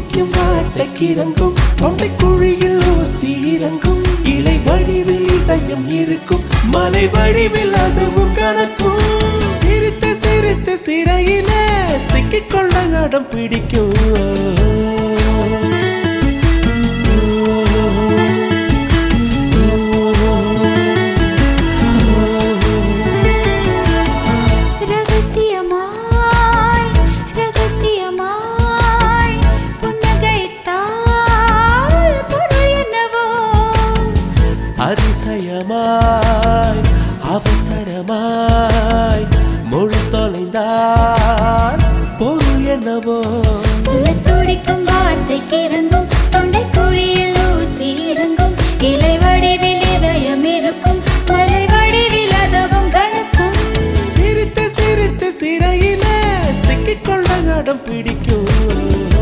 துடிக்கும் வார்த்தைக்கு இறங்கும் தொண்டை குழியில் ஊசி இறங்கும் இலை வடிவில் இதயம் இருக்கும் மலை வடிவில் அதுவும் கணக்கும் சிரித்து சிரித்து சிறையில சிக்கிக்கொள்ள அடம் பிடிக்கும் ரகசியமாய் ரகசியமாய் புன்னகைத்தால் பொருள் என்னவோ அதிசயமாய் அவசரமாய் மொழி தொலைந்தால் பொருள் என்னவோ சுழத் துடிக்கும் வார்த்தைக்கு இறங்கும் தொண்டை குழியில் ஊசி இறங்கும் இலை வடிவில் இதயம் இருக்கும் மலை வடிவில் அதுவும் கணக்கும் சிரித்து சிரித்து சிறையில சிக்கிக்கொள்ள அடம் பிடிக்கும்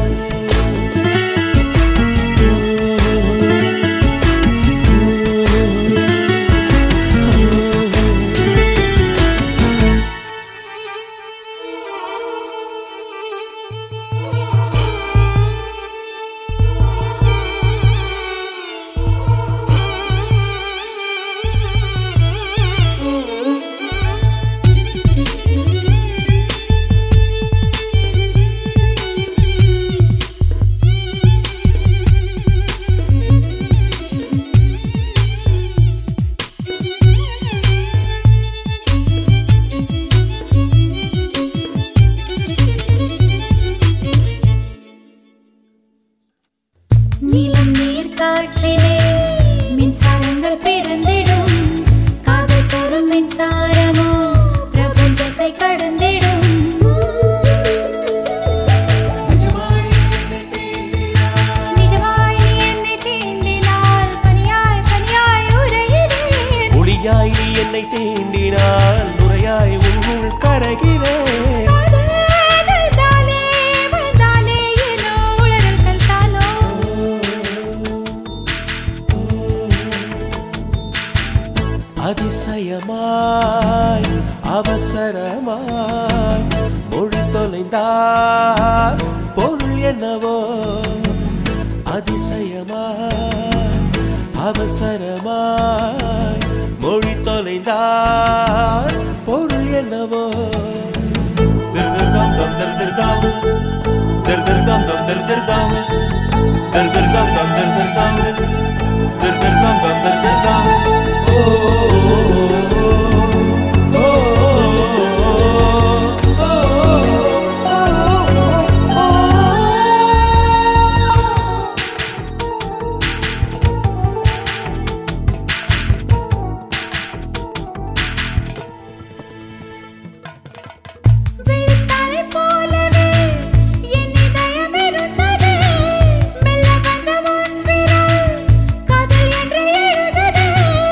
நிலம் நீர் காற்றிலே மின்சாரங்கள் பிறந்திடும் காதல் தரும் மின்சாரமோ பிரபஞ்சத்தை கடந்திடும் நிஜமாய் நீ என்னை தீண்டினால் பனியாய் பனியாய் உரையிறேன் ஒளியாய் நீ என்னை தீண்டினால் நுரையாய் உன்னுள் கரகிறேன் தாலே வந்தாலே ஏனோ உளறல்கள் தானோ அதிசயமாய் அவசரமாய் மொழி தொலைந்தால் பொருள் என்னவோ அதிசயமாய் அவசரமாய் மொழி தொலைந்தால் பொருள் என்னவோ திருதிர்தாம் தம் திருதிர்தாம் திருதிர்தாம் தம் திருதிர்தாம் திருதிர்தாம் தம் திருதிர்தாம் திருதிர்தாம் தம் திருதிர்தாம் ஓ ஓ வெள்ளித்தாரை போலவே என் இதயம் இருந்தது மெல்ல வந்த உன் விரல் காதல் என்று எழுதது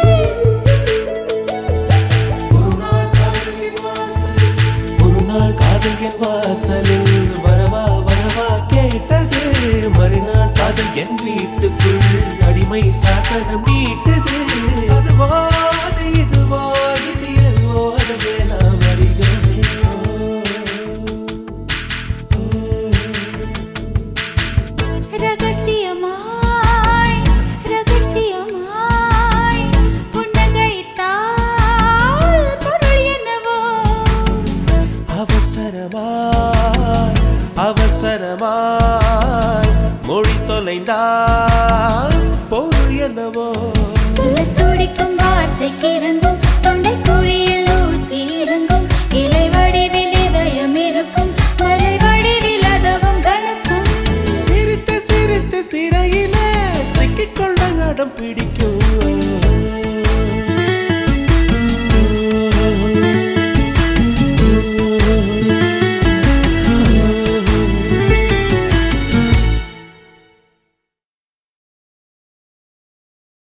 ஒரு நாள் காதல் என் வாசலில் வரவா வரவா கேட்டது மறுநாள் காதல் என் வீட்டுக்குள் அடிமை சாசனம் நீட்டது அதுவா அது இதுவா இது எல்வோ அதுவே நாம் அறியோமே ரகசியமாய் ரகசியமாய் புன்னகைத்தால் பொருள் என்னவோ அவசரமாய் அவசரமாய் மொழி தொலைந்தால் பொருள் என்னவோ சுழத் துடிக்கும் வார்த்தைக்கு இறங்கும் தொண்டை குழியில் ஊசி இறங்கும் இலை வடிவில் இதயம் இருக்கும் மலை வடிவில் அதுவும் கணக்கும் சிரித்து சிரித்து சிறையில சிக்கிக்கொள்ள அடம் பிடிக்கும்